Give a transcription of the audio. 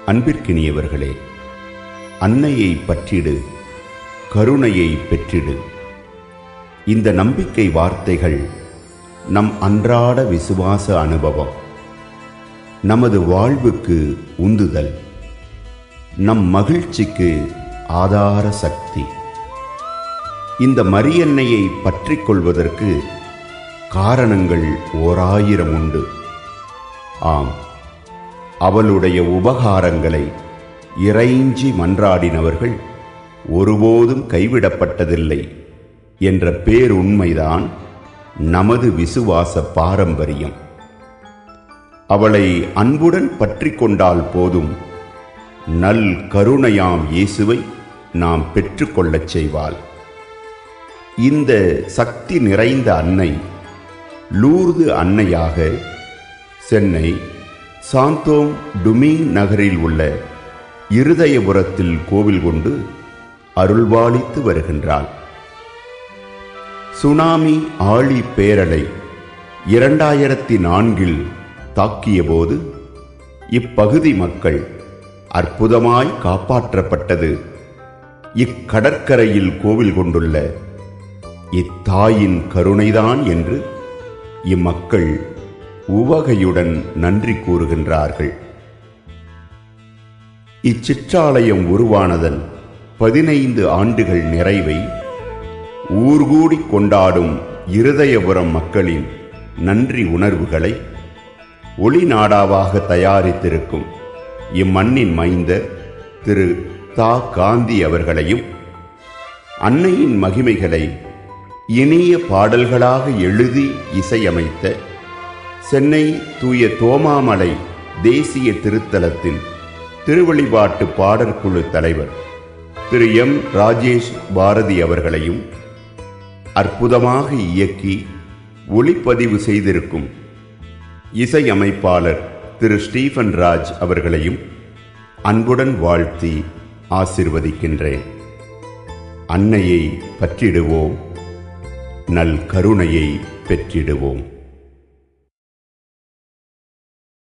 அன்பிற்கினியவர்களே அன்னையை பற்றிடு கருணையை பெற்றிடு இந்த நம்பிக்கை வார்த்தைகள் நம் அன்றாட விசுவாச அனுபவம் நமது வாழ்வுக்கு உந்துதல் நம் மகிழ்ச்சிக்கு ஆதார சக்தி இந்த மரியன்னையை பற்றிக் கொள்வதற்கு காரணங்கள் ஓராயிரம் உண்டு ஆம் அவளுடைய உபகாரங்களை இறைஞ்சி மன்றாடினவர்கள் ஒருபோதும் கைவிடப்பட்டதில்லை என்ற பேருண்மைதான் நமது விசுவாச பாரம்பரியம் அவளை அன்புடன் பற்றி கொண்டால் போதும் நல் கருணையாம் இயேசுவை நாம் பெற்றுக்கொள்ளச் செய்வாள் இந்த சக்தி நிறைந்த அன்னை லூர்து அன்னையாக சென்னை சாந்தோம் டுமிங் நகரில் உள்ள இருதயபுரத்தில் கோவில் கொண்டு அருள்வாளித்து வருகின்றாள் சுனாமி ஆழி பேரலை இரண்டாயிரத்தி நான்கில் தாக்கியபோது இப்பகுதி மக்கள் அற்புதமாய் காப்பாற்றப்பட்டது இக்கடற்கரையில் கோவில் கொண்டுள்ள இத்தாயின் கருணைதான் என்று இம்மக்கள் உவகையுடன் நன்றி கூறுகின்றார்கள் இச்சிற்றாலயம் உருவானதன் பதினைந்து ஆண்டுகள் நிறைவை ஊர்கூடி கொண்டாடும் இருதயபுரம் மக்களின் நன்றி உணர்வுகளை ஒளிநாடாவாக தயாரித்திருக்கும் இம்மண்ணின் மைந்தர் திரு தா காந்தி அவர்களையும் அன்னையின் மகிமைகளை இனிய பாடல்களாக எழுதி இசையமைத்த சென்னை தூய தோமாமலை தேசிய திருத்தலத்தின் திருவழிபாட்டு பாடற்குழு தலைவர் திரு எம் ராஜேஷ் பாரதி அவர்களையும் அற்புதமாக இயக்கி ஒளிப்பதிவு செய்திருக்கும் இசையமைப்பாளர் திரு ஸ்டீஃபன் ராஜ் அவர்களையும் அன்புடன் வாழ்த்தி ஆசிர்வதிக்கின்றேன் அன்னையை பற்றிடுவோம் நல் கருணையை பெற்றிடுவோம்